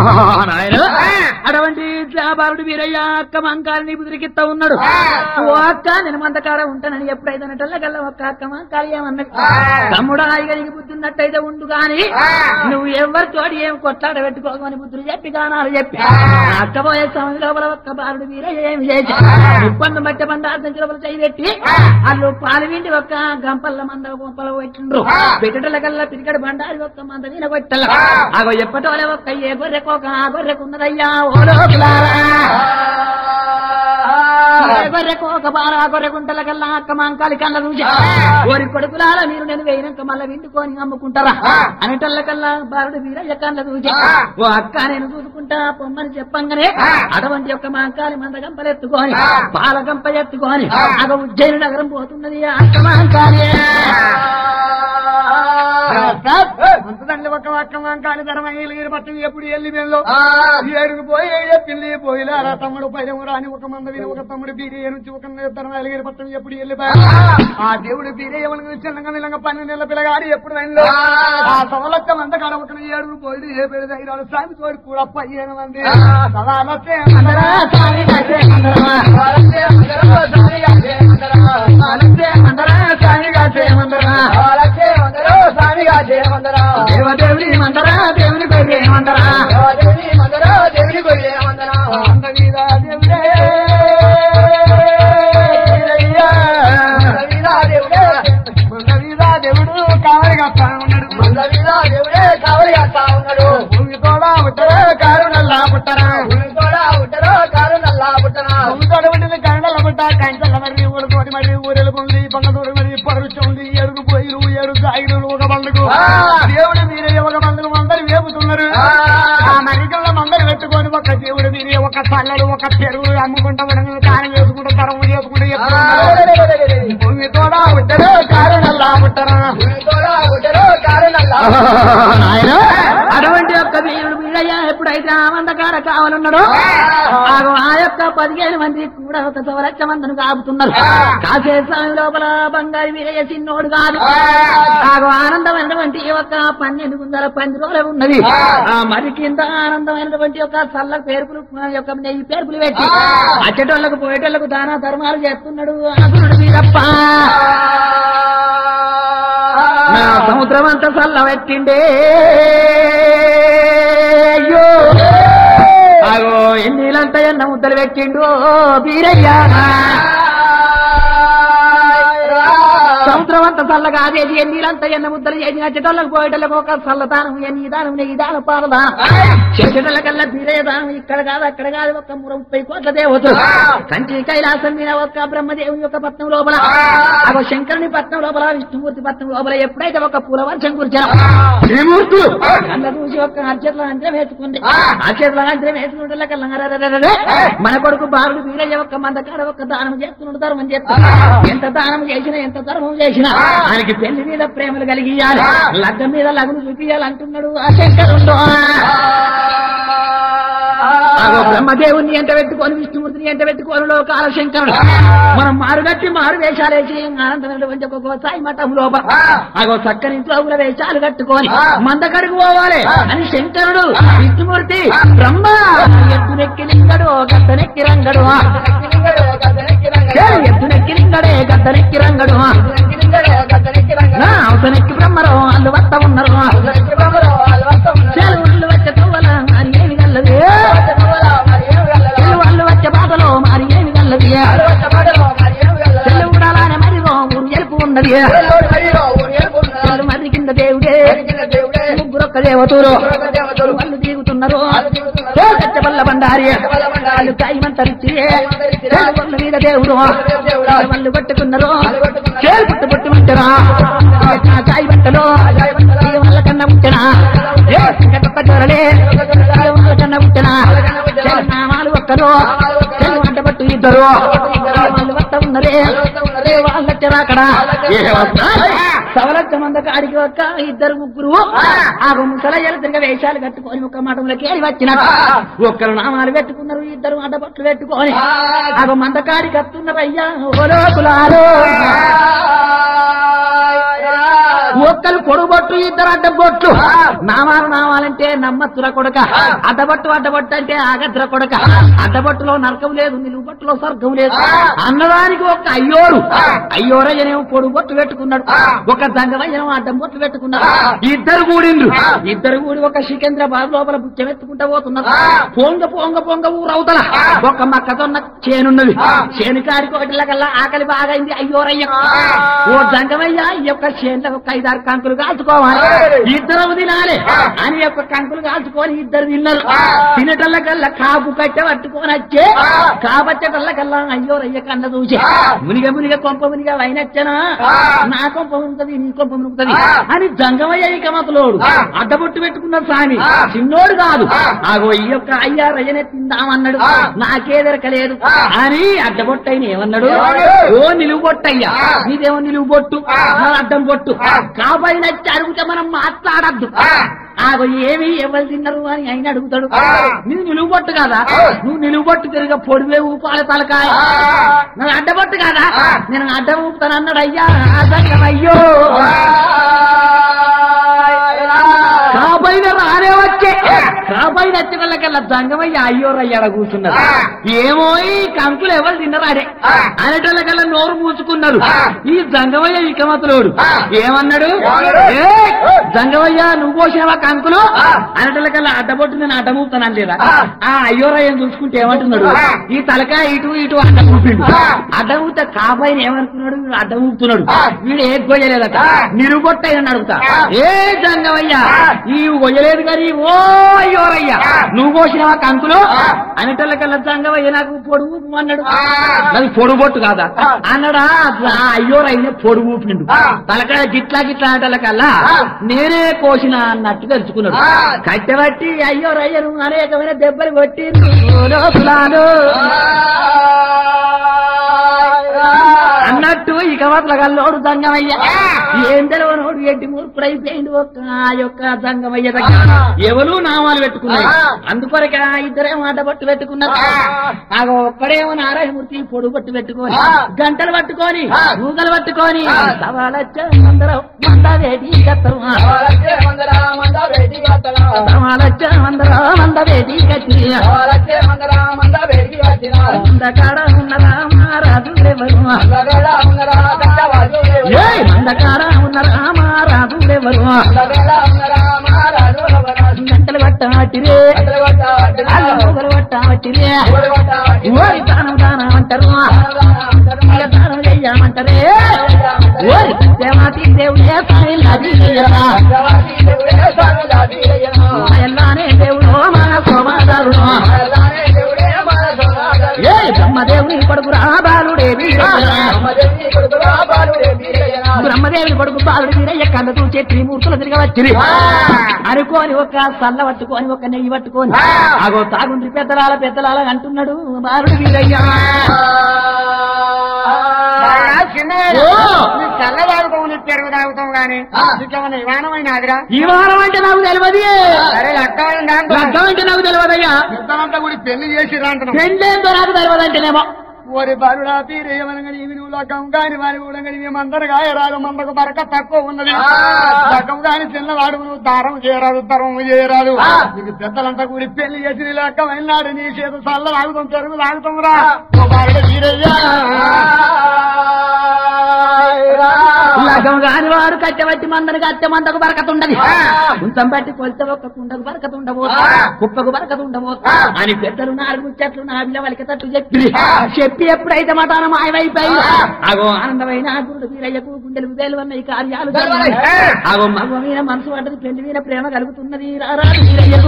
నాయన అటువంటి బాలుడు వీరయ్య అక్క మంకాలని బుదిరికిత్తా ఉన్నాడు ఓ అక్క నేను మందకాడ ఉంటానని ఎప్పుడైతే అనటల్లగల్ల ఒక్క అక్క మంకాలి ఏమన్నది తమ్ముడా ఇక నీకు బుద్ధి ఉన్నట్టయితే ఉండు గాని నువ్వు ఎవరి తోటి ఏం కొట్లాడ పెట్టుకోమని బుద్ధులు చెప్పి గానాలు చెప్పి అక్క పోయే సమయం లోపల ఒక్క బాలుడు వీరయ్య ఏమి చేసి ఇబ్బంది మట్టి బండ లోపల చేయి పెట్టి వాళ్ళు పాలు విండి ఒక్క గంపల్ల మంద గంపల పెట్టిండ్రు పెట్టటల కల్లా పిరికడ బండారి ఒక్క మంద మీద కొట్టల అగో ఎప్పటోలే ఒక్క ఏ గొర్రెకోక ఆ గొర్రెకున్నదయ్యా ఓ లోకులారా ఏ గొర్రెకోక బాల ఆ గొర్రెకుంటల కల్లా అక్క మాంకాలి కళ్ళ చూసి ఓరి కొడుకులారా మీరు నేను వేయినాక మళ్ళీ విండుకొని అమ్ముకుంటారా అనేటల్ల కల్లా బాలుడు వీరయ్య కళ్ళ చూసి ఓ అక్క నేను చూసుకుంటా పొమ్మని చెప్పంగానే అటువంటి యొక్క మాంకాలి మంద గంపలెత్తుకొని పాల గంప ఎత్తుకొని అగ ఉజ్జయిని నగరం పోతున్నది ఆ అక్క మాంకాలి మంతదండ్రి ఒక పక్క వంకాని ధర్మయ్యలు పట్టం ఎప్పుడు ఎల్లి వెళ్ళో ఏడుగు పోయి పిల్లి పోయిలారా తమ్ముడు పైన రాని ఒక మంద విని ఒక తమ్ముడు బీరయ్య నుంచి ఒక ధర్మయ్యలు పట్టం ఎప్పుడు వెళ్ళిపోయా ఆ దేవుడు బీరయ్య మనకు చిన్నగా విలంగా పన్నెండు నెలల పిల్లగాడు ఎప్పుడు వెళ్ళో ఆ సవలక్క మంద కాడ ఒక ఏడుగు పోయి ఏ పెడితే ఐదు స్వామి తోడు కూడా పదిహేను మంది సదాలతే అందరా సామి కాసే అందరమా. అలసే అందరా సామి కాసే అందరమా. దేవదేవుని మందరా దేవుని కొయ్యే మందరా మంద మీద దేవుడే వీరయ్య. మంద మీద దేవుడు కావలి కట్టా ఉన్నాడు భూమి కూడా ఉత్తర కారు నల్లా పుట్టరా భూమి తోడ ఉంటుంది కన్నడల పుట్ట కంచెల మరి ఊరుకోటి మరి ఊరెలు పొంది పంగదూరు మరి పరుచుంది ఎరుగు పోయిలు ఏడు సాయిలు ఒక బండుకు దేవుడు మీరే ఒక బండుకు మందరు వేపుతున్నారు ఆ మరికల్లో మందరు పెట్టుకొని ఒక దేవుడు మీరే ఒక చల్లడు ఒక పెరుగు అమ్ముకుంటా ఉండగా దానం వేసుకుంటూ తరము చేసుకుంటూ చెప్తున్నారు భూమి తోడ ఉత్తర కారు నల్లా పుట్టరా నాయన అటువంటి యొక్క దేవుడు వీరయ్య ఎప్పుడైతే ఆ మందకాడ కావాలన్నాడో ఆగో ఆ యొక్క పదిహేను మంది కూడా ఒక సవలక్ష మందిని కాపుతున్నారు కాసే స్వామి లోపల బంగారు వీరయ్య చిన్నోడు కాదు ఆగో ఆనందమైనటువంటి ఒక పన్నెండు గుందల పంది రోజులు ఉన్నది ఆ మరి కింద ఆనందమైనటువంటి ఒక చల్ల పేర్పులు యొక్క నెయ్యి పేర్పులు పెట్టి అచ్చటోళ్లకు పోయేటోళ్లకు దాన ధర్మాలు చేస్తున్నాడు అసురుడు వీరప్ప నా సముద్రం అంతా చల్ల పెట్టిండే అయ్యో అగో ఎన్నీలంతా ఎన్న ముద్దలు పెట్టిండు బీరయ్యా సముద్రం అంతా చల్లగా అదేది ఎన్నీలంతా ఎన్న ముద్దలు చేసి నచ్చటోళ్ళకు పోయేటోళ్ళకు ఒక చల్లదానం ఎన్ని దానం నెయ్యి దానం పాలదానం చేసేటోళ్ళ కల్లా బీరయ్య దానం ఇక్కడ కాదు అక్కడ కాదు ఒక మూడు ముప్పై కోట్ల దేవతలు కంచి కైలాసం మీద ఒక బ్రహ్మదేవుని యొక్క పట్నం లోపల అగో శంకరుని పట్నం లోపల విష్ణుమూర్తి పట్నం లోపల ఎప్పుడైతే ఒక పూలవర్షం కురిచారో శ్రీమూర్తులు కళ్ళ చూసి ఒక అర్చట్ల అంతరం వేసుకుంది అర్చట్ల అంతరం వేసుకుంటే కల్లా మన కొడుకు బాలుడు వీరయ్య ఒక్క మందకాడ ఒక్క దానం చేస్తున్నాడు ధర్మం చేస్తున్నాడు ఎంత దానం చేసినా ఎంత ధర్మం చేసినా ఆయనకి పెళ్లి మీద ప్రేమలు కలిగియాలి లగ్గం మీద లగ్నం చూపియాలి అంటున్నాడు ఆ శంకరుడు అగో బ్రహ్మదేవుని ఎంట పెట్టుకొని విష్ణుమూర్తిని ఎంట పెట్టుకొని లోకాల శంకరుడు మనం మారుగట్టి మారు వేషాలు వేసి ఆనందమైనటువంటి ఒక సాయి మఠం లోపల అగో చక్కని చౌగుల వేషాలు కట్టుకొని మందకడుగు పోవాలి అని శంకరుడు విష్ణుమూర్తి బ్రహ్మ ఎద్దునెక్కి లింగడు గద్దనెక్కి రంగడు ఏ, ఎద్దునెక్కి లింగడే గద్దనెక్కి రంగడు నా అవసనెక్కి బ్రహ్మరు అల్లు వత్త ఉన్నారు చెరువుళ్ళు వచ్చే తవ్వల మరి ఏమి గల్లది చెరువు వచ్చే బాటలో మరి ఏమి గల్లది చెల్లు ఉండాలనే మరిగో ఊరు ఎరుపు ఉన్నది చెల్లు మరి కింద దేవుడే ముగ్గురొక్క దేవతూరు వాళ్ళు దిగుతున్నారు కచ్చబల్ల బండారి వాళ్ళు కాయమంతరిచి వాళ్ళ మీద దేవుడు వాళ్ళు పట్టుకున్నారు చేలు పుట్టు పుట్టు ఉంటారా కాయ బట్టలు వాళ్ళ కన్నా ఉంటనా కట్ట చోరలే వాళ్ళ కన్నా ఉంటనా నామాలు ఒక్కరు చెల్లు వంట పట్టు ఇద్దరు వాళ్ళు వస్త ఉన్నరే వాళ్ళ అక్కడ సవలచ్చ మంద కాడికి ఒక్క ఇద్దరు ముగ్గురు ఆ ముసల తిరిగి వేషాలు కట్టుకొని ఒక మఠంలోకి వెళ్ళి వచ్చిన ఒక్కరు నామాలు పెట్టుకున్నారు ఇద్దరు అడ్డబట్లు పెట్టుకొని ఆ మంద కాడికి వస్తున్నారు అయ్యా ఓ లోకులారో ఒక్కరు పొడుబొట్టు ఇద్దరు అడ్డబొట్టు నామాలు నామాలంటే నమ్మత్తుర కొడక అడ్డబొట్టు అడ్డబొట్టు అంటే ఆగద్ర కొడక అడ్డబొట్టులో నరకం లేదు నిలువుబొట్టులో స్వర్గం లేదు అన్నదానికి ఒక అయ్యోరు అయ్యోరయ్యనేమో పొడుబొట్టు పెట్టుకున్నాడు ఒక దంగవయ్యనేమో అడ్డం బొట్టు పెట్టుకున్నాడు ఇద్దరు కూడిండ్రు ఇద్దరు కూడి ఒక సికింద్రాబాద్ లోపల బుచ్చం ఎత్తుకుంటా పోతున్నారు పొంగ పొంగ పొంగ ఊరవుతల ఒక మక్కతోన్న చేనున్నది చేను కాడికి ఒకటిలకల్లా ఆకలి బాగైంది అయ్యోరయ్య ఓ దంగమయ్య ఈ యొక్క చేనులో ఒక ఐదారు కంకులు కాల్చుకోవాలి ఇద్దరు తినాలి అని యొక్క కంకులు కాల్చుకొని ఇద్దరు తిన్నారు తినటల్లకల్లా కాపు కట్టె పట్టుకొని వచ్చే కాబట్టేటల్లకల్లా అయ్యోరయ్య కన్న చూసి మునిగ మునిగ కొంప మునిగ వైనచ్చనా నా కొంప మునుగుతుంది నీ కొంప మునుగుతుంది అని జంగమయ్య ఇక మతలోడు అడ్డబొట్టు పెట్టుకున్నాడు స్వామి చిన్నోడు కాదు ఆగో ఈ యొక్క అయ్యా రజనే తిందామన్నాడు నాకే దొరకలేదు అని అడ్డబొట్టు అయిన ఏమన్నాడు ఓ నిలువు బొట్టు అయ్యా నీదేమో నిలువు బొట్టు నా అడ్డం బొట్టు కాబట్టి నచ్చి అడిగితే మనం మాట్లాడద్దు ఆగో ఏమి ఎవరు తిన్నారు అని ఆయన అడుగుతాడు నువ్వు నిలువు బొట్టు కాదా నువ్వు నిలువు బొట్టు తిరిగి పొడివే ఊపాల తలకాయ నువ్వు అడ్డబొట్టు కాదా నేను అడ్డం ఊపుతాను అన్నాడు అయ్యా అయ్యో కాబోయిన రానే వచ్చే కాబోయిన వచ్చిన వాళ్ళకల్లా దంగమయ్య అయ్యోరయ్యాడ కూర్చున్నారు ఏమో ఈ కంకులు ఎవరు తిన్నరాడే అనేటోళ్ళకల్లా నోరు మూసుకున్నారు ఈ జంగమయ్య ఇకమతులోడు ఏమన్నాడు ఏ జంగమయ్య నువ్వు పోసినవా కంకులు అనేటోళ్ళకల్లా అడ్డబొట్టు నేను అడ్డమూపుతాను లేదా ఆ అయ్యోరయ్యని చూసుకుంటే ఏమంటున్నాడు ఈ తలకాయ ఇటు ఇటు అడ్డమూపిండు అడ్డమూత కాబోయిన ఏమనుకున్నాడు వీడు అడ్డమూపుతున్నాడు వీడు ఏ గొయ్యలేదట నిరుగొట్టయ్యని అడుగుతా ఏ జంగమయ్య ఈ గొయ్యలేదు కానీ ఓ అయ్యోరయ్యా నువ్వు కోసినవా కంకులు అనేటోళ్ళకల్లా జంగమయ్య నాకు పొడుగు అన్నాడు అది పొడుగొట్టు కాదా అన్నాడా ఆ అయ్యోరయ్య పొడుగు ఊపిండు తలకాయ గిట్లా గిట్లా అనేటోళ్ళకల్లా నేనే కోసిన అన్నట్టు తెలుసుకున్నాడు కట్టెబట్టి అయ్యోరయ్యను అనేకమైన దెబ్బలు కొట్టి లోపలాను అన్నట్టు ఇక మాత్రం గల్లోడు దంగమయ్య ఏం తెలవనోడు ఎడ్డి మూర్ఖుడైపోయింది ఒక్క ఆ యొక్క దంగమయ్య దగ్గర ఎవరు నామాలు పెట్టుకున్నారు అందుకొరక ఇద్దరే మాట పట్టు పెట్టుకున్నారు ఆగో ఒక్కడేమో నారాయణమూర్తి పొడుగు పట్టు పెట్టుకొని గంటలు పట్టుకొని మూగలు పట్టుకొని సవాలచ్చ మందరం మందవేటి కత్తరు సవాలచ్చ మందరం మందవేటి కట్టి మందకాడ ఉన్నదా మహారాజు ఎవరు ఏయ్ మందకాడ ఉన్నరా మహారాజు ఎవరు గంటలు పట్టాటిరే అల్ల మూగలు పట్టాటిరే ఓరి దానం దానం అంటారు ఇక దానం చెయ్యమంటారే ఓరి దేవాతి దేవుడే సాయి నది ఎల్లానే దేవుడు మన సోమాదారుడు ఏ బ్రహ్మదేవుని కొడుకు రాబాలుడే బ్రహ్మదేవుని కొడుకు బాలుడు వీరయ్య కళ్ళ చూచే త్రిమూర్తులు తిరిగి వచ్చి అనుకోని ఒక సల్ల పట్టుకొని ఒక నెయ్యి పట్టుకొని ఆగో తాగుండ్రి పెద్దలాల పెద్దలాల అంటున్నాడు బాలుడు వీరయ్య ఓ! చల్ల తాగుతావు నీ పెరుగు తాగుతావు గాని నీకేమన్నా విమానమైన అదిరా ఈ వారం అంటే నాకు తెలియదు సరే లక్కమైందా లగ్గం అంటే నాకు తెలియదయ్యా యుద్ధమంతా కూడా పెళ్లి చేసి అంటున్నాం పెళ్ళేందో నాకు తెలియదంటేనేమో ఓరి బాలుడా తీరేయమనగని ఇవి నువ్వు లక్కం కాని వారి కూడా మేమందరు గాయరాదు మందకు బరక తక్కువ ఉన్నది లక్కం కాని చిన్నవాడు నువ్వు దారం చేయరాదు తరం చేయరాదు నీకు పెద్దలంతా కూడి పెళ్లి చేసి నీ లక్కం అయినాడు నీ చేత చల్ల తాగుతాం పెరుగు తాగుతాం రా ఓ బాలుడ తీరయ్యా లగ్గం కాని వాడు కట్టెబట్టి మందని కట్టె మందకు బరకత ఉండదు ఉంతం బట్టి కొలితే ఒక్క కుండకు బరకత ఉండబోదు కుప్పకు బరకత ఉండబోదు అని పెద్దలు నాలుగు చెట్లు నా బిల్ల వలిక తట్టు చెప్పి చెప్పి ఎప్పుడైతే మటాన మాయమైపోయి అగో ఆనందమైన గురుడు వీరయ్యకు గుండెలు వేలువన్న ఈ కార్యాలు జరిగాయి. అగో మగ మీద మనసు పడ్డది పెళ్లి మీద ప్రేమ కలుగుతున్నది రారా వీరయ్యకు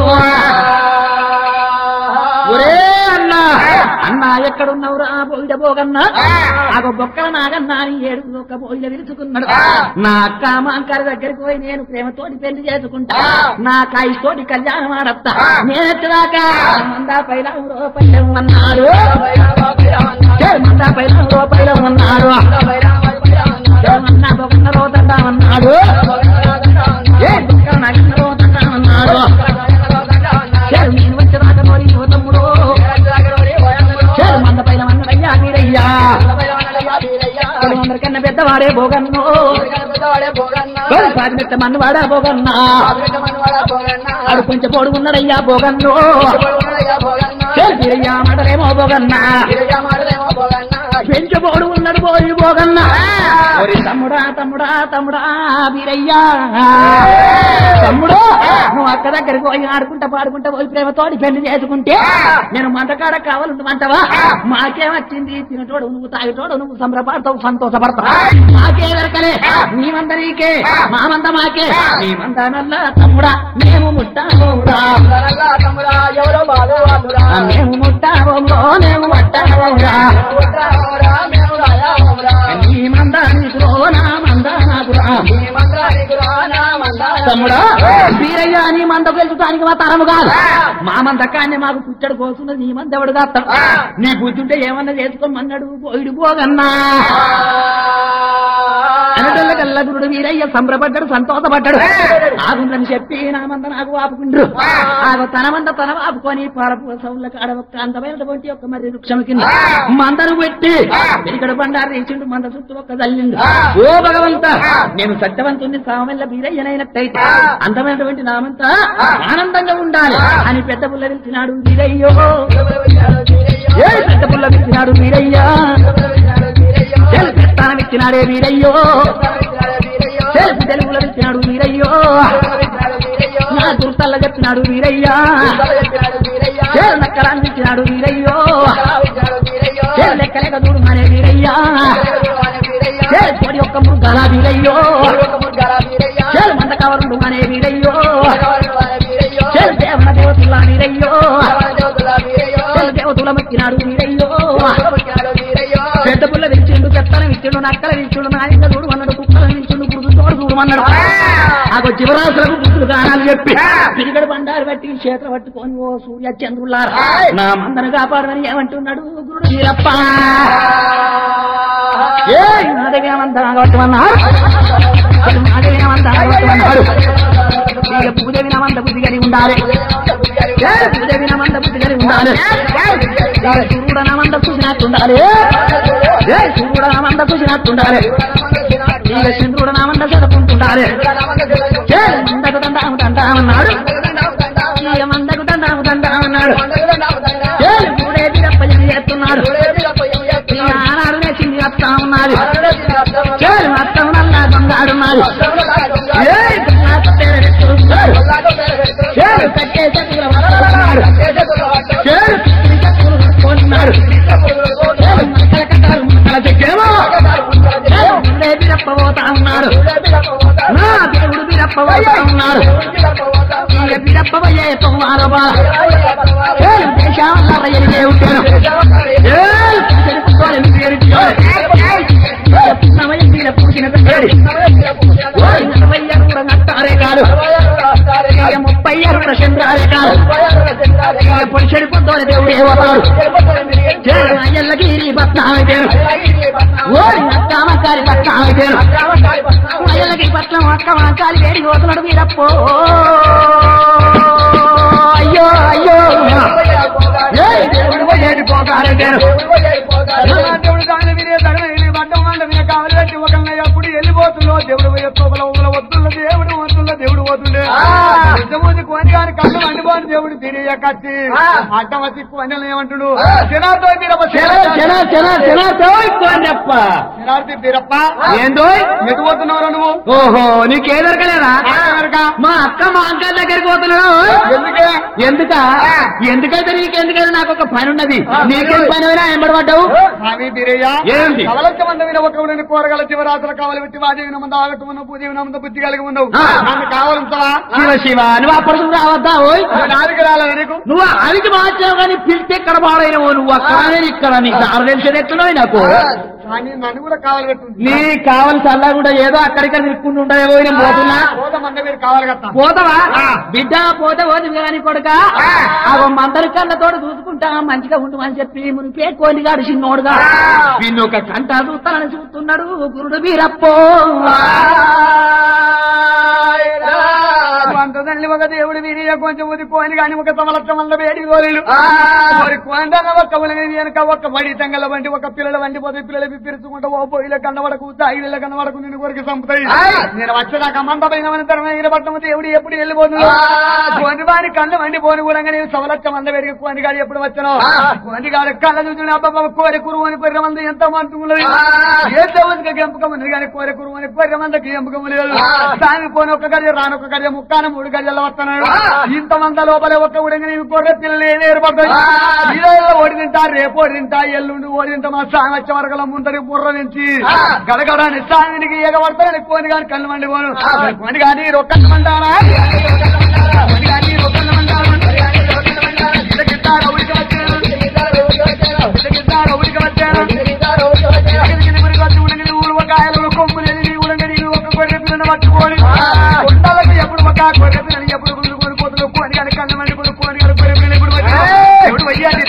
ఒరే అన్నా అన్నా ఎక్కడున్నావు రా పోయిడ పోగన్నా అగో బొక్కల నాగన్నా అని ఏడు ఒక పోయిల విరుచుకున్నాడు నా అక్క మాంకారి దగ్గరికి పోయి నేను ప్రేమతోటి పెళ్లి చేసుకుంటా నా కాయితోటి కళ్యాణం ఆడత్తా నేనెచ్చదాకా మందా పైన రూపాయలు అన్నాడు ఏ మందా పైన రూపాయలు అన్నాడు ఏ మన్నా బొక్కన రోదండా అన్నాడు ఏ బొక్కల నాగన్న రోదండా అన్నాడు ఏ నేను వచ్చేదాకా నోరి ఓ తమ్ముడు ఏ మంద పైన మన్నడయ్యా వీరయ్యా అందరికన్నా పెద్ద పెద్దవాడే బోగన్నో పాది మెత్త మన్నవాడా బోగన్నా ఆడు కొంచెం పొడుగున్నాడయ్యా బోగన్నో వీరయ్యా మాటలేమో బోగన్నా పెంచబోడు ఉన్నాడు పోయి పోగన్నా ఓరి తమ్ముడా తమ్ముడా తమ్ముడా వీరయ్యా తమ్ముడు నువ్వు అక్క దగ్గరికి పోయి ఆడుకుంటా పాడుకుంటా పోయి ప్రేమతోటి పెళ్లి చేసుకుంటే నేను మంటకాడ కావాలంటావా మాకేమొచ్చింది తినటోడు నువ్వు తాగటోడు నువ్వు సంబరపడతావు సంతోషపడతావు మాకే దొరకలే నీ మంద నీకే మా మంద మాకే నీ మంద నల్ల తమ్ముడా మేము ముట్టామోరా ఎవరో బాధ వాళ్ళురా మేము ముట్టామోరా మేము మట్టామోరా నీ మంద నీకురో నా మంద నాకురా తమ్ముడా వీరయ్య నీ మంద గెలుచుతానికి మా తరము కాదు మా మంద కానీ మాకు పుచ్చడు కోసున్నది నీ మంద ఎవడు కాస్తాడు నీ బుద్ధి ఉంటే ఏమన్నా చేసుకోమన్నాడు పోయిడు పోగన్నా అనటల్లకల్లా గురుడు వీరయ్య సంబరపడ్డాడు సంతోషపడ్డాడు ఆగుందని చెప్పి నా మంద నాకు వాపుకుండ్రు ఆగ తన మంద తన వాపుకొని పారపూసవుల కాడ ఒక్క అందమైనటువంటి ఒక మరి వృక్షం కింద మందను పెట్టి వెనుకడు బండారు రీచిండు మంద చుట్టూ ఒక్క జల్లిండు ఓ భగవంత నేను సత్యవంతుని సామెల్ల వీరయ్యనైనట్టయితే అందమైనటువంటి నామంతా ఆనందంగా ఉండాలి అని పెద్ద పుల్ల పిలిచినాడు వీరయ్యో ఏ పెద్ద పుల్ల పిలిచినాడు వీరయ్యా చెల్ పెత్తానం ఇచ్చినాడే వీరయ్యో చెల్ తెలుగులో ఇచ్చినాడు వీరయ్యో నా దుర్తల్ల చెప్పినాడు వీరయ్యా చెల్ నక్కరాన్ని ఇచ్చినాడు వీరయ్యో చెల్ లెక్క లెక్క చూడు మానే వీరయ్యా చెల్ పొడి ఒక్క ముగ్గాల వీరయ్యో చెల్ మంద కవరుడు మానే వీరయ్యో చెల్ దేవన దేవతుల్లా వీరయ్యో చెల్ దేవతుల మక్కినాడు వీరయ్యో పెద్ద పుల్ల విచ్చిండు పెత్తనం ఇచ్చిండు నక్కల విచ్చిండు నాయంగ చూడు అన్నాడు కుక్కల విచ్చిండు గురుడు తోడు చూడమన్నాడు నాకు జీవరాశులకు బుద్ధులు కానాలి చెప్పి పిరిగడు బండారు పట్టి చేతులు పట్టుకొని ఓ సూర్య చంద్రులారా నా మందను కాపాడమని ఏమంటున్నాడు గురుడు వీరప్ప ఏ నాదేమంతా కొట్టమన్నాడు నాదేమంతా కొట్టమన్నాడు ఇక పూజవి నమంత బుద్ధి కలిగి ఉండాలి ఏ పూజవి నమంత బుద్ధి కలిగి ఉండాలి సూర్యుడు నమంత చూసినట్టుండాలి ఏ సూర్యుడు నమంత చూసినట్టుండాలి ఇక చంద్రుడు నామంత చదువుకుంటుండాలి ఏ మందకు దండాము దండామన్నాడు ఇక మందకు దండాము దండామన్నాడు ఏ మూడే తప్ప చేస్తున్నాడు ఇక ఆనాడు నేసింది వస్తా ఉన్నది చేరు మొత్తం నల్లా దొంగాడున్నాడు ఏ దొంగ పేరు పెట్టుకున్నాడు చేరు కట్టే చతుల వస్తున్నాడు చేరు పిచ్చిని చతులు పట్టుకున్నాడు చేరు మక్కల కట్టాలు మక్కల చెక్కేమో చేరు ముందే బిరప్ప పోతా ఉన్నాడు నా దేవుడు బిరప్ప పోతా ఉన్నాడు ఇక బిరప్ప పోయే పొమ్మారో బాల చేరు దేశాల ఎలిగే ఉంటాను చేరు పిచ్చని పుట్టుకోవాలి పేరు సమయం మీద పూసిన పేరు నలభై అరువుల నట్టారే కాదు ఇక ముప్పై అరువుల చంద్రారే కాదు ఇక పొడిచెడి పొద్దున దేవుడు ఏమవుతాడు చేరు అయ్యల్లకి పట్నామే పేరు ఓరి అక్కామకారి పట్నామే పేరు అయ్యల్లకి పట్నం అక్క వంకాలి వేడి పోతున్నాడు వీరప్పో అయ్యో అయ్యో ఏ దేవుడు పోయేది పోతారే పేరు దేవుడు దాని వినే తడమే బట్టం వంట విన కావాలి పెట్టి ఒక అప్పుడు వెళ్ళిపోతుందో దేవుడు పోయే తోపల ఊల వద్దుల దేవుడు వద్దుల దేవుడు వద్దులే నిజమూది కోని గారి కళ్ళు వండిపోని దేవుడు తిరిగి కచ్చి అడ్డం వచ్చి కోనెలు ఏమంటుడు జనార్దో బీరప్ప చెన చెన చెన చెన తోయికోండప్ప జనార్ది బీరప్ప ఏందో ఎటు పోతున్నావు నువ్వు ఓహో నీకే దొరకలేదా ఎవరికా? మా అక్క మా అంక దగ్గరికి పోతున్నాడు ఎందుకే ఎందుక ఎందుకైతే నీకెందుకైతే నాకు ఒక పని ఉన్నది నీకేం పని అయినా ఎంబడబడ్డావు స్వామి బీరయ్య ఏంటి? కవలచ్చ మంద మీద ఒక ఊరిని కూరగాయల చివరాత్రులు కావాలి పెట్టి వాదేవి మంద ఆగట్టు ఉన్న పూజ నమ్మ బుద్ధి కలిగి ఉన్నావు ఆ. నన్ను కావాలంటావా శివ శివ నువ్వు అప్పుడు రావద్దా ఓయ్ నాలుగు రాలేదు నీకు నువ్వు అడిగి మార్చావు కానీ పిలిస్తే ఇక్కడ పాడైనవు నువ్వు అక్కడ నేను ఇక్కడ నీకు దారి తెలిసేది ఎట్లున్నావు నాకు కానీ నన్ను కూడా కావాలి పెట్టుంది నీ కావలసి అల్లా కూడా ఏదో అక్కడిక్కడ తిరుక్కుంటూ ఉంటాయేమో నేను పోతున్నా పోత మంద మీరు కావాలి కదా పోతావా ఆ. బిడ్డ పోతే పోదు కానీ కొడుక ఆ. అగో మందరి కళ్ళతోడు చూసుకుంటా మంచిగా ఉండు అని చెప్పి మునిపే కోలిగాడు చిన్నోడుగా ఆ. నిన్ను ఒక కంట చూస్తానని చూస్తున్నాడు గురుడు వీరప్పో అంత తల్లి ఒక దేవుడు వీరియ కొంచెం ఉదికోని కానీ ఒక సమలక్ష మంద వేడి గోరీలు మరి కొండన ఒక్క ఉలగ వెనక ఒక్క వడి తెంగల వంటి ఒక పిల్లల వంటి పోతే పిల్లలు పిరుచుకుంటూ ఓ పోయిల కన్నవడకు తాగిల కన్నవడకు నిన్ను కొరికి చంపుతాయి నేను వచ్చేదాకా మంద పైన తరమైన పట్టణం దేవుడు ఎప్పుడు వెళ్ళిపోతున్నాడు కొన్ని వారి కళ్ళు వండి పోని కూడా నేను సవలక్ష మంద వేడికి కోనిగాడు ఎప్పుడు వచ్చాను కోనిగాడు కళ్ళ చూసిన అబ్బా కోరి కురువని కొర్రె మంద ఎంత మంటున్నది ఏ దేవునికి గెంపకం ఉంది కానీ కోరి కురువని కొర్రె మందకి గెంపకం లేదు దాని పోని ఒక గడియ రాని ఒక గడియ ముక్కాన మూడు గడియల్లో వస్తున్నాడు ఇంత మంద లోపలే ఒక్క ఉడంగి నీవు కొర్రె పిల్లలు ఏమి ఏర్పడతాయి ఈ రోజుల్లో ఓడి తింటా రేపు ఓడి తింటా ఎల్లుండి ఓడి తింటా మా సామి వచ్చే వరకల ముందరి బుర్ర నుంచి గడగడాన్ని సామినికి ఎగబడతాడు కోని గాని కళ్ళు మండి పోను కోని గాని రొక్కలు మంటారా కోని గాని రొక్కలు మంటారా ఇళ్ళకిద్దార ఉడికి వచ్చాను ఇళ్ళకిద్దార ఉడికి వచ్చాను ఎగిరిగిరి మురికి వచ్చి ఉడిగిరి ఊరు ఒక ఆయనలో కొమ్ములు ఎదిగి ఉడంగడి ఒక గొర్రె పిల్లని పట్టుకొని కుండలకు ఎప్పుడు ఒక గొర్రె పిల్లని ఎప్పుడు గుంజుకొని పోతున్నారు కోని గాని కళ్ళు మండి పోను కోని గాని గొర్రె పిల్లని ఎప్పుడు వచ్చాను ఎప్పుడు వయ్యాలి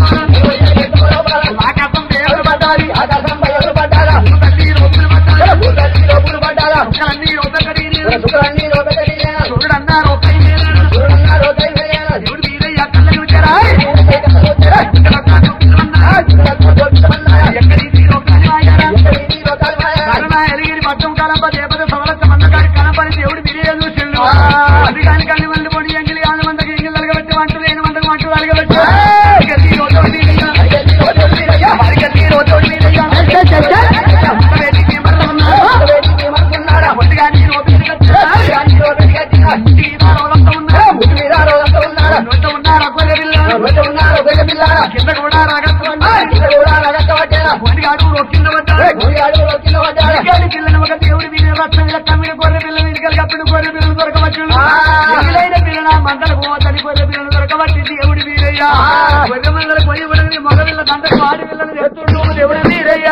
ఆకాశం దేవుడు పడ్డాలి తల్లి రొప్పులు పడ్డాలి అన్నీ ఒక్కడి చూడు అన్నారు ఒక్క దేవుడు వీరయ్య కళ్ళని వచ్చారా ఎక్కడి కరుణ ఎలిగిరి పట్టం కలంప దేపద సవలచ్చ మందకాడి కలంపని దేవుడు విరియ చూసిండు అది కాని కళ్ళి మంది పొడి ఎంగిలి ఆన మందకి ఎంగిలి అలగబెట్టి వంట లేని మందకు వంటలు అలగబెట్టి ఇక తీరు ఒకటి వీరయ్య. మరిక తీరు ఒకటి వీరయ్య. అంత వేదిక ఏమన్నా ఉన్నారా? ఒట్టిగా నీరు ఒకటి కట్టా. ఈ దారోలంతా ఉన్నారు. నోట ఉన్నారా గొర్రె పిల్ల? కింద కూడా రాగట్టు ఒడిగాడు కింద పడ్డాడు ఇంకేది పిల్లని ఒక దేవుడి వీరి రక్షణ కమ్మిడి గొర్రె పిల్ల ఇంటికి అప్పుడు గొర్రె పిల్లలు దొరకవచ్చు మిగిలైన పిల్లల మందలకు పోతని గొర్రె పిల్లలు దొరకబట్టి దేవుడి వీరయ్యా గొర్రె మందలు పోయి పడని మగ పిల్ల దండకు ఆడి పిల్లలు ఎత్తుండు దేవుడి వీరయ్యా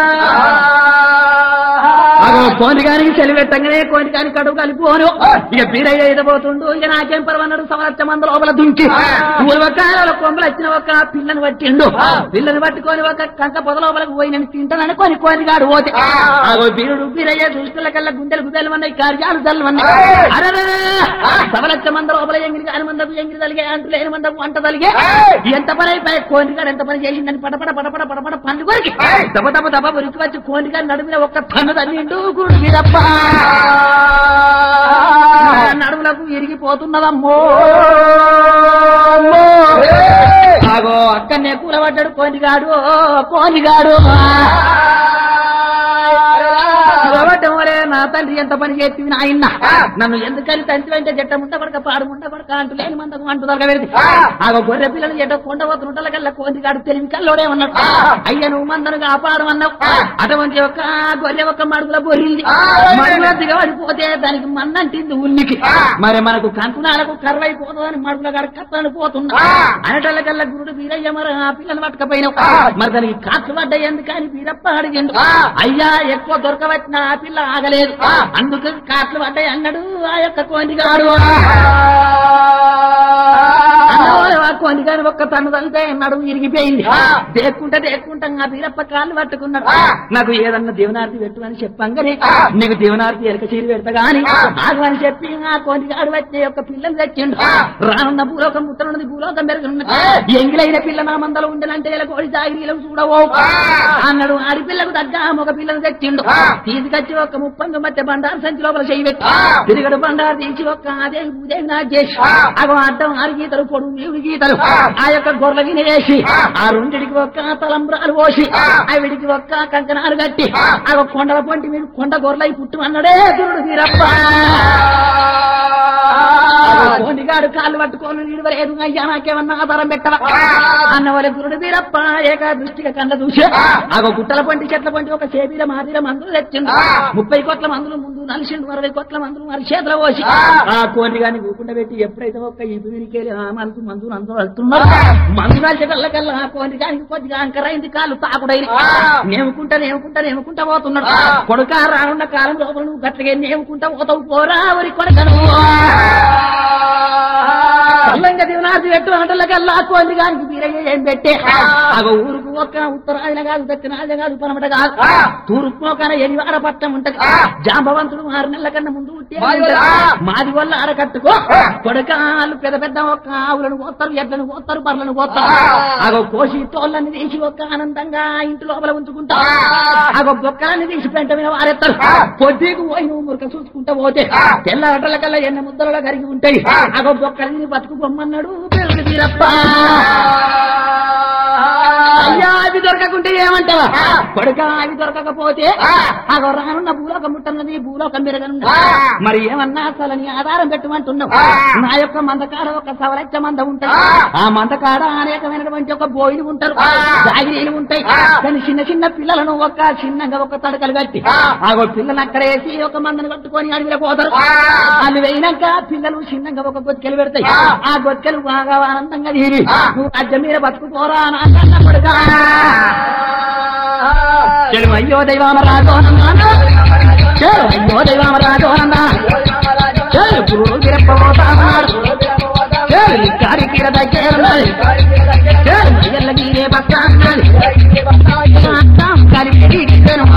కోనికానికి చెలివెట్టంగానే కోనికాని కడుపు కలిపోను ఇక బీరయ్య ఎదబోతుండు ఇక నాకేం పర్వన్నాడు సంవత్సర మంది లోపల దుంకి పూర్వకాలంలో కొమ్మలు వచ్చిన ఒక పిల్లని పట్టిండు పిల్లని పట్టుకొని ఒక కంక పొద లోపలికి పోయి నేను తింటానని కొని కోనిగాడు పోతే ఆగో బీరుడు బీరయ్య దృష్టిల కల్లా గుండెలు గుండెలు ఉన్నాయి కార్యాలు చల్లమన్నాయి అరే సవలచ్చ మంద లోపల ఎంగిరి కాని మందపు ఎంగిరి తలిగే అంటు లేని మందపు వంట తలిగే ఎంత పని అయిపోయి కోనిగాడు ఎంత పని చేసిందని పడపడ పడపడ పడపడ పండు కొరికి దెబ్బ దెబ్బ దెబ్బ ఉరికి వచ్చి కోనిగాడు నడుమిన ఒక్క తన్ను తన్నిండు గుడు మీదప్ప నడుములకు ఇరిగిపోతున్నదమ్మో అమ్మో. ఆగో అక్కడనే కూలబడ్డాడు కోనిగాడు కోనిగాడు కూలబడ్డమోలే నా తండ్రి ఎంత పని చేసి నాయన నన్ను ఎందుకని తండ్రి వెంట జట్ట ముంట కొడక పాడు ముంట కొడక అంటూ లేని మందకు అంటూ దొరక పెడితే ఆగో గొర్రె పిల్లలు ఎట కొండ పోతుంటల కల్లా కోనిగాడు తెలివి కల్లోడే ఉన్నాడు అయ్య నువ్వు మందను కాపాడు అన్నావు అటువంటి ఒక గొర్రె ఒక మడుగుల బొర్రింది మడుగుల దిగబడిపోతే దానికి మన్నంటింది ఉల్లికి మరి మనకు కంకునాలకు కర్వైపోతుందని మడుగుల కాడ కత్తని పోతున్నా అనటల కల్లా గురుడు వీరయ్య మరి ఆ పిల్లని పట్టకపోయినావు మరి దానికి కాట్లు పడ్డాయి ఎందుకని వీరప్ప అడిగిండు అయ్యా ఎక్కువ దొరకబట్టిన ఆ పిల్ల ఆగలేదు అందుకు కాట్లు పడ్డాయి అన్నాడు ఆ యొక్క కోనిగాడు అన్నవాడు ఆ కోనిగాని ఒక్క తను తల్లితే నడుము ఇరిగిపోయింది దేక్కుంటా దేక్కుంటా ఆ వీరప్ప కాళ్ళు పట్టుకున్నాడు నాకు ఏదన్నా దేవనార్తి పెట్టమని చెప్పంగానే నీకు దేవనార్తి ఎరక చీరి పెడతా గాని ఆగమని చెప్పి ఆ కోనిగాడు వచ్చే యొక్క పిల్లని తెచ్చిండు రానున్న భూలోకం ముత్తనున్నది భూలోకం పెరుగుతున్నది ఎంగిలైన పిల్ల నా మందలో ఉండనంటే ఇలా కోడి జాగిరీలకు చూడవో అన్నాడు ఆడి పిల్లకు తగ్గ మగ పిల్లని తెచ్చిండు తీసుకొచ్చి ఒక ముప్పందు మధ్య బండారు సంచి లోపల చేయి పెట్టి తిరిగడు బండారు తీసి ఒక అదే ఉదయం నా చేసి అగో అడ్డం ఆరు గీతలు పొడుగు నీవుడి గీతలు ఆ యొక్క గొర్రెల వినేసి ఆ రెండిటికి ఒక్క తలంబ్రాలు పోసి ఆవిడికి ఒక్క కంకణాలు కట్టి ఆ ఒక కొండల పొంటి మీరు కొండ గొర్రెలై పుట్టు అన్నాడే గురుడు వీరప్ప కోనిగాడు కాళ్ళు పట్టుకొని నిడవలేదు అయ్యా నాకేమన్నా ఆధారం పెట్టవా అన్న వాళ్ళ గురుడు వీరప్ప ఏక దృష్టిగా కళ్ళ చూసి ఆగో గుట్టల పంటి చెట్ల పంటి ఒక చేబీల మాదిర మందులు తెచ్చిండు ముప్పై కోట్ల మందులు ముందు నలిసిండు అరవై కోట్ల మందులు మరి చేతిలో పోసి ఆ కోని గాని ఊకుండా పెట్టి ఎప్పుడైతే ఒక్క ఇపు వినికేలి ఆ మనసు మందులు అందరూ వెళ్తున్నారు మందు నలిచేటల్ల కల్లా ఆ కోని గానికి కొద్దిగా అంకరైంది కాళ్ళు తాకుడైన నేముకుంటా నేముకుంటా నేముకుంటా పోతున్నాడు కొడుక రానున్న కాలం లోపల నువ్వు గట్లగా నేముకుంటా పోతావు పోరా వరి కొడకను చల్లంగా దివనాసి పెట్టు ఆటలకల్లా కోంది గానికి వీరయ్య ఏం పెట్టే అగ ఊరుకు ఒక్క ఉత్తరాయన కాదు దక్షిణాయన కాదు పనమట కాదు తూర్పు మొక్కన ఎనివాడ పట్టం ఉంటది జాంబవంతుడు ఆరు నెలల కన్నా ముందు పుట్టే ఉంటది. మాది వల్ల అరకట్టుకో కొడకాలు పెద్ద పెద్ద ఒక్క ఆవులను కోస్తారు ఎడ్లను కోస్తారు బర్లను కోస్తారు అగో కోసి తోళ్ళని తీసి ఒక్క ఆనందంగా ఇంటి లోపల ఉంచుకుంటా అగో బొక్కలన్నీ తీసి పెంట మీద వారెత్తారు పొద్దుకు పోయి నువ్వు మురక చూసుకుంటా పోతే తెల్ల అటల కల్లా ఎన్న ముద్దలలో కరిగి ఉంటాయి అగో బొక్కలని బతుకు బొమ్మన్నాడు పెరుగు తీరప్ప అయ్యా అవి దొరకకుంటే ఏమంటావా కొడుక అవి దొరకకపోతే అగో రానున్న భూలోకం ముట్టన్నది భూలోకం పెరగనుంది మరి ఏమన్నా అసలు నీ ఆధారం పెట్టమంటున్నావు నా యొక్క మందకాడ ఒక సవలచ్చ మంద ఉంటది ఆ మందకాడ అనేకమైనటువంటి ఒక బోయిలు ఉంటారు జాగిరీలు ఉంటాయి కానీ చిన్న చిన్న పిల్లలను ఒక చిన్నగా ఒక తడకలు కట్టి ఆగో పిల్లలు అక్కడ వేసి ఒక మందను కట్టుకొని అడవిలో పోతారు వాళ్ళు వేయినాక పిల్లలు చిన్నగా ఒక గొత్కెలు పెడతాయి ఆ గొత్కెలు బాగా ఆనందంగా తీరి నువ్వు రాజ్యం మీద బతుకుపోరా నా కన్న కొడుకా చెడు అయ్యో దైవామ రాజోనంద చెడు అయ్యో దైవామ రాజోనంద చెడు పురుగు గిరప్పబోతామన్నాడు చెడు కారి కీర దగ్గరున్నది చెడు మయ్యల్ల గీరే పక్క అన్నది అత్తాం కలిపి చెడు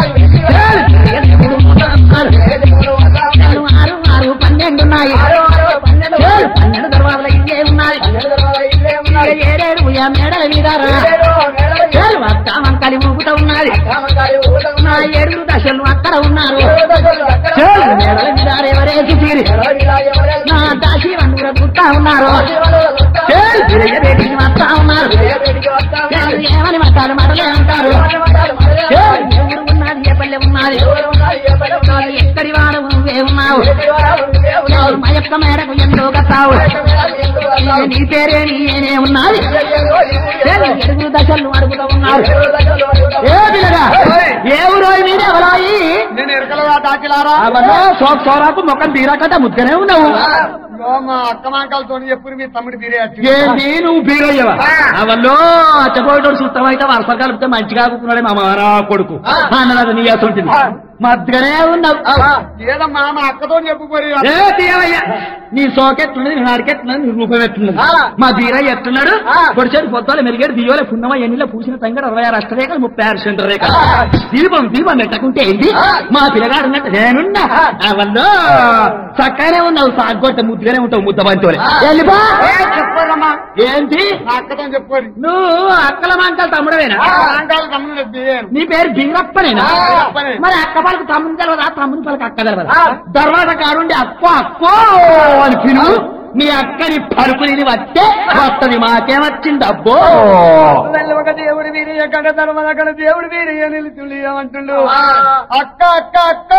చెడు ఆరు ఆరు పన్నెండు ఉన్నాయి చెడు పన్నెండు తర్వాత ఇంకే ఉన్నాయి ఏడేడు ఉయ్యా మేడల మీద చెడు అత్తాం కలిపి ఊపుతా ఉన్నది నా ఏడుగురు దశలు అక్కడ ఉన్నారు చెడు మేడల మీద ఎవరేసి తీరి నా దాసి వండుర గుట్టా ఉన్నారు చెడు తిరగబెట్టి వస్తా ఉన్నారు చెడు ఏమని మాట్లాడు మాటలే అంటారు చెడు ఎవరు ఉన్నది ఏ పల్లె ఉన్నది చెడు ఎక్కడి వాడు నువ్వే ఉన్నావు చెడు మా యొక్క మేడకు ఎంతో గతావు నీ పేరే నీనే ఉన్నది చెడు ఎడుగురు దశలు అడుగుతూ ఉన్నారు ఏ పిల్లగా ఏ ఊరో మీద ఎవరాయి నేను ఎరకలుగా దాచిలారా అవన్నీ సోక్ సోరాకు మొక్కలు తీరాకట ముద్దనే ఉన్నావు ఇగో మా అక్క మాంకాలతో చెప్పుడు మీ తమ్ముడు మీరే వచ్చి ఏంటి నువ్వు బీరయ్యవా అవల్లో అచ్చపోయేటోడు చూస్తామైతే వరుస కలిపితే మంచిగా ఆగుతున్నాడే మా మారా కొడుకు అన్నది నీ అసంటుంది మధ్యనే ఉన్నావు ఏదమ్మా మా అక్కతో చెప్పుకోరి ఏ తీయవయ్యా నీ సోకెట్లున్నది నీ నాడికెట్లున్నది నీ రూపం ఎట్లున్నది మా బీరయ్య ఎట్లున్నాడు పొడిచేడు పొద్దులు మెరిగాడు దియోలే పున్నమ ఎన్నిలో పూసిన తంగడు అరవై ఆరు అష్టరేఖలు ముప్పై ఆరు సెంటర్ రేఖ దీపం దీపం పెట్టకుంటే ఏంటి మా పిల్లగాడు ఉన్నట్టు నేనున్నా అవల్లో చక్కగానే ఉన్నావు సాగొట్ట ముద్దుగానే ఉంటావు ముద్ద బంతోలే వెళ్ళిపో చెప్పారమ్మా ఏంటి మా అక్కతో చెప్పుకోరి నువ్వు అక్కల మాంకాలు తమ్ముడవేనా మాంకాలు తమ్ముడు బియ్యాను నీ పేరు బీరప్పనేనా ఆ, అప్పనే. మరి అక్క పలకు తమ్ముని తెలవదా తమ్ముని పలకు అక్క తెలవదా తర్వాత కాడుండి అక్కో అక్కో అని పిలువు నీ అక్కని పలుకుని వస్తే వస్తది మాకేమొచ్చింది అబ్బో తల్లి ఒక దేవుడు వీరి ఎక్కడ ధర్మం అక్కడ దేవుడు వీరి నిలుచుండి ఏమంటుండు అక్క అక్క అక్క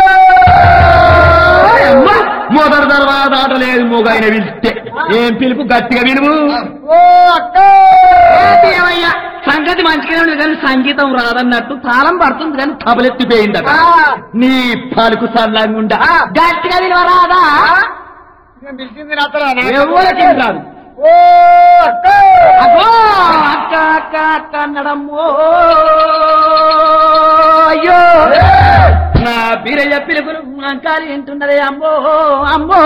అమ్మ, మొదటి తర్వాత ఆట లేదు మూగైన పిలిస్తే ఏం పిలుపు గట్టిగా విలువు ఓ అక్క ఏంటి ఏమయ్యా సంగతి మంచిగానే ఉంది కానీ సంగీతం రాదన్నట్టు తాళం పడుతుంది కానీ తబలెత్తిపోయిందట నీ పలుకు సల్లంగుండా గట్టిగా విలువ రాదా నేను పిలిచింది రాత్రా ఎవరికి రాదు ఓ అక్క అగో అక్క అక్క అక్క అన్నడమ్మో అయ్యో నా బీరయ్య పిలుపులు అంకాలి వింటున్నదే అమ్మో అమ్మో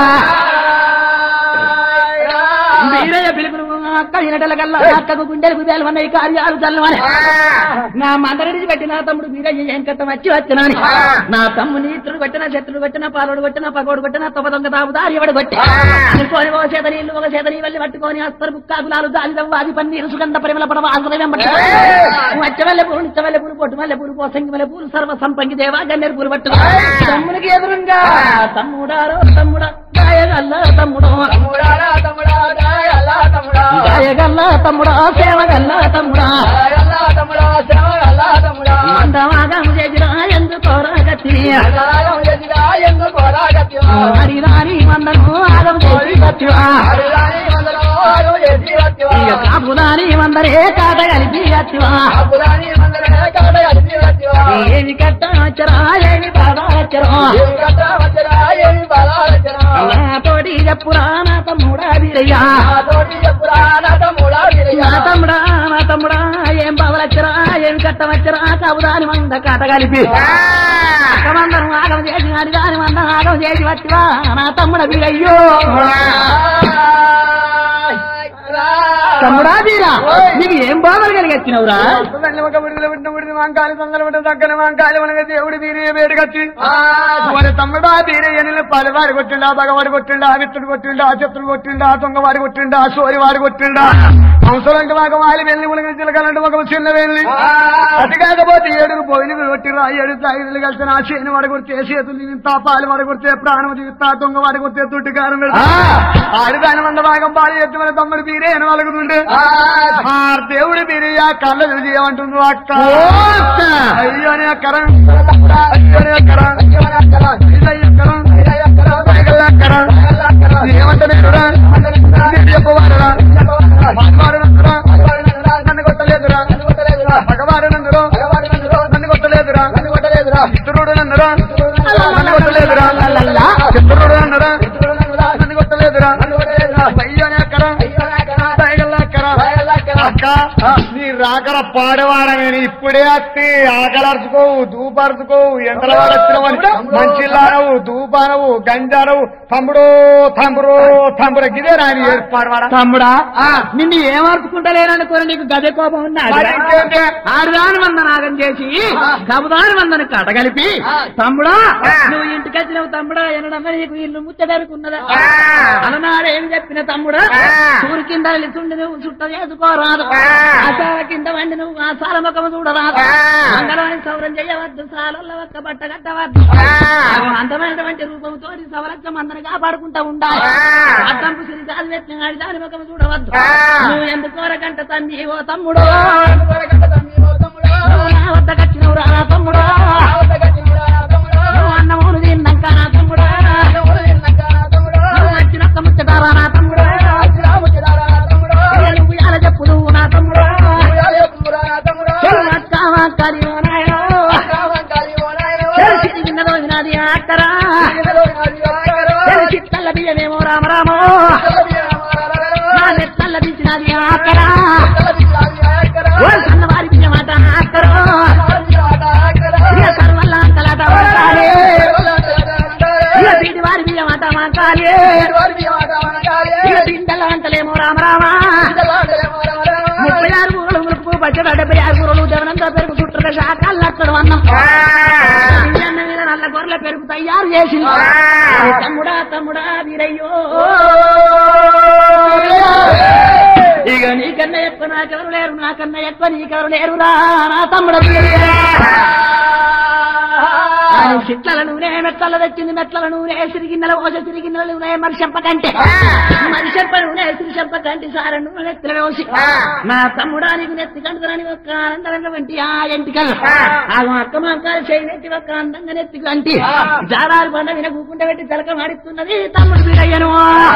బీరయ్య పిలుపులు అక్క వినటల కల్లా అక్కకు గుండెలకు తెలవన్నాయి కార్యాలు చల్లవని నా మందరిడిచి పెట్టిన తమ్ముడు బీరయ్య ఏం కట్ట వచ్చి వచ్చినాని నా తమ్ముని ఇతరుడు కొట్టిన శత్రుడు కొట్టిన పాలోడు కొట్టిన పగోడు కొట్టిన తొప్ప దొంగ తాపుదారి ఎవడు కొట్టి అనుకోని ఒక చేత నీళ్లు ఒక చేత నీ వెళ్ళి పట్టుకొని అస్తరు బుక్కాకులాలు దాని అది పన్నీరు సుగంధ పరిమళ పడవ ఆశ్రయం వచ్చవల్ల పూలు నిచ్చవల్ల పూలు పొట్టు మల్లె పూలు పోసంగి మల్లె పూలు సర్వ సంపంగి దేవా గన్నేరు పూలు పట్టు తమ్మునికి ఎదురుగా తమ్ముడారో తమ్ముడా గాయగల్ల తమ్ముడో తమ్ముడారా తమ్ముడా దాయల్లా తమ్ముడా గాయగల్ల తమ్ముడా సేవగల్ల తమ్ముడా దాయల్లా తమ్ముడా సేవల్లా తమ్ముడా మందమాగం చేసిరా ఎందుకోరా గతి దాయం ఎదిగా ఎందుకు పోరాగత్యో హరి రాని మందను ఆగం చేసి గతివా అరుదాని వందలో ఆరు ఎది వత్యో ఇక కాపుదాని మందరే కాట కలిపి గతివా అపురాని వందలే కాడ అడిగి వత్యో ఏమి కట్ట వచ్చరా ఏమి బాధ వచ్చరా ఏమి కట్ట వచ్చరా ఏమి బాధ వచ్చరా నా తోటి చెప్పురా నా తమ్ముడా వీరయ్యా నా తోటి చెప్పురా నా తమ్ముడా నా తమ్ముడా నా తమ్ముడా ఏం బాధలచ్చరా ఏమి కట్ట కట్టవచ్చరా కబుదాని మంద కట కలిపి అక్కమందరం ఆగం చేసి అని దాని మందం ఆగం చేసి వచ్చివా నా తమ్ముడ వీరయ్యో తమ్ముడా వీరా నీకు ఏం బాధలు కలిగచ్చినవురా వస్తుందండి ఒక విడుదల విడిన విడిది మాంకాలి తొందర విడిన దగ్గర మాంకాలి మనకి దేవుడి బీరే వేడుకొచ్చి మరి తమ్ముడా బీరే ఎనిల పాలి వాడి కొట్టిండా బగవాడి కొట్టిండా విత్తుడు కొట్టిండా చెత్తుడు కొట్టిండా దొంగ వాడి కొట్టిండా సోరి వాడి కొట్టిండా అవసరంకి మాకు వాలి వెళ్ళి ఉలగ చిలకలంటే ఒక చిన్న వెళ్ళి అది కాకపోతే ఏడుగు పోయిన కొట్టిరా ఏడు తాగిలు కలిసి నా చేను వాడి కొడితే చేతులు తింటా పాలు వాడి కొడితే ప్రాణం దిగుతా దొంగ వాడి కొడితే తుట్టి కారం పెడతా ఆడి దాని మంద భాగం పాలు ఎత్తి మన తమ్ముడు బీరే అని వాళ్ళకుతుంటే ఆ దేవుడి బీరే ఆ కళ్ళ తెలిసి ఏమంటుందో అక్క అయ్యో నే అక్కరా అయ్యో నే అక్కరా ఇదయ్య అక్కరా పైగల్ల అక్కరా ఏమంటే నేనురా నేను చెప్పవారురా మగవాడు నందురా నన్ను కొట్టలేదురా మగవాడు నందురు నన్ను కొట్టలేదురా చిత్రుడు నందురా నన్ను కొట్టలేదురా చిత్రుడు నందురా నన్ను కొట్టలేదురా అయ్యో నే అక్కరా పైగల్ల అక్కరా అక్క నీ రాకర పాడవాడ నేను ఇప్పుడే అత్తి ఆకలర్చుకోవు దూపరుచుకోవు ఎండల వాడచ్చినవని మంచిల్లానవు దూపానవు గంజానవు తమ్ముడు తమ్ముడు తమ్ముడు గిదే రాని పాడవాడ తమ్ముడా నిన్ను ఏమర్చుకుంటలేననుకోని నీకు గదే కోపం ఉన్నాడు మరి ఇంకేంటి? ఆరుదాని మంద నాగం చేసి కబుదాని మందని కటగలిపి తమ్ముడా నువ్వు ఇంటికి వచ్చినావు తమ్ముడా ఎనడమ్మ నీకు ఇల్లు ముచ్చటరుకున్నదా అలనాడు ఏం చెప్పిన తమ్ముడా సూరు కింద నిలుచుండి నువ్వు చుట్ట చేసుకోరాదు ఆశాల కింద వండి నువ్వు ఆ సాల ముఖము చూడరాదు మంగళవాణి సౌరం చేయవద్దు సాలల్ల ఒక్క బట్ట కట్టవద్దు అందమైనటువంటి రూపంతో సవరత్వం అందరిని కాపాడుకుంటా ఉండాలి అడ్డంపు సిరి కాదు పెట్టిన వాడి దాని ముఖము చూడవద్దు నువ్వు ఎందుకోరకంట తండ్రి ఓ తమ్ముడు నువ్వు నా వద్దకు వచ్చినవు రా తమ్ముడు నువ్వు అన్నమూను తిన్నాక నా తమ్ముడు నువ్వు వచ్చినక్క ముచ్చటారా నా తమ్ముడు నువ్వు ఎలా చెప్పు నువ్వు నా తమ్ముడు చెల్లు అక్క వాక్కరి ఓ నాయనో. చెల్లు చిరిగిన రోజు నాది అక్కరా చెల్లు చిత్తల్ల బియ్యమేమో రామరామో నా నెత్తల్ల దించినది అక్కరా ఓ సన్నవారి బియ్యమాట అక్కరో ఇక సర్వల్ల అంకలాట వంకాలి ఇక బీటి వారి బియ్యమాట వంకాలి ఇక పిండల వంటలేమో రామరామా ముప్పై ఆరు ఊరలు ములుపు పచ్చడి డెబ్బై ఆరు ఊరలు దేవనంతా పెరుగు చుట్టూ శాఖలు నచ్చడు అన్నం బియ్యన్న మీద నల్ల గొర్రెల పెరుగు తయారు చేసింది ఓ తమ్ముడా తమ్ముడా వీరయ్యో ఇక నీకన్నా ఎక్కువ నాకెవరు లేరు నాకన్నా ఎక్కువ నీకెవరు లేరురా నా తమ్ముడు చిట్ల నూనె మెట్ల తెచ్చింది మెట్ల నూనె సిరిగిన్నెల ఓస సిరిగిన్నెల నూనె మరిషంప కంటే మరిషంప నూనె సిరిషంప కంటి సార నూనె నెత్తిన వేసి నా తమ్ముడా నీకు నెత్తి కంటుదని ఒక్క ఆనందమైనటువంటి ఆ ఎంటికలు ఆ అక్క మాకాలు చేయి నెత్తి ఒక్క అందంగా నెత్తి కంటి జారాలు పండ విన కూకుంట పెట్టి తలక మాడిస్తున్నది తమ్ముడు వీరయ్యను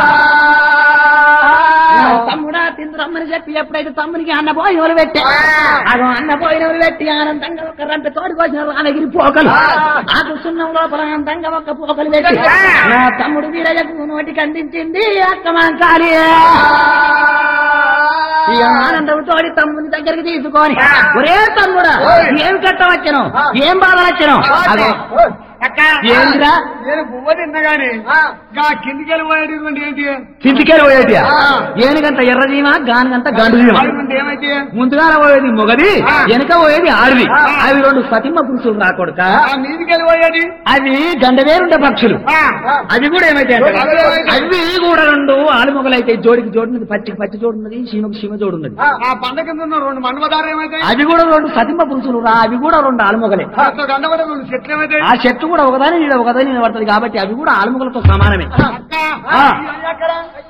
నా తమ్ముడా తిందురమ్మని చెప్పి ఎప్పుడైతే తమ్మునికి అన్న పోయినోలు పెట్టి అదో అన్న పోయినోలు పెట్టి ఆనందంగా ఒక రంట తోడు కోసిన రామగిరి పోకలు ఆ కుసున్నం లోపల ఆనందంగా ఒక పోకలు పెట్టి నా తమ్ముడు వీరయ్యకు నోటికి అందించింది అక్క మాంకాలి ఇక ఆనందం తోడి తమ్ముని దగ్గరికి తీసుకొని ఒరే తమ్ముడా ఏం కట్టవచ్చను ఏం బాధ వచ్చను అదో ఏందిరా నేను బువ్వ తిన్నగాని గా కిందికి వెళ్ళిపోయేటువంటి ఏంటి చింతికేరు పోయేది ఏనుగంత ఎర్రజీమ గానుగంత గండు జీమ వాడి ముందు ఏమైతే ముందుగా పోయేది మొగది వెనక పోయేది ఆడిది అవి రెండు సతిమ పురుషులు నా కొడుక ఆ మీదికి వెళ్ళిపోయేది అవి గండవేరుండే పక్షులు అవి కూడా ఏమైతే అవి కూడా రెండు ఆలుమొగలైతే జోడికి జోడున్నది పచ్చికి పచ్చి జోడున్నది సీమకు సీమ జోడున్నది ఆ పండ కింద ఉన్న రెండు మన్మదారు ఏమైతే అవి కూడా రెండు సతిమ పురుషులు రా అవి కూడా రెండు ఆలుమొగలే గండవడ రెండు చెట్లు ఏమైతే ఆ చెట్టు కూడా ఒకదాని నీడ ఒకదాని నిలబడుతుంది కాబట్టి అవి కూడా ఆలుమొగలతో సమానమే అక్క ఆ. అయ్యో, అయ్యక్కరా.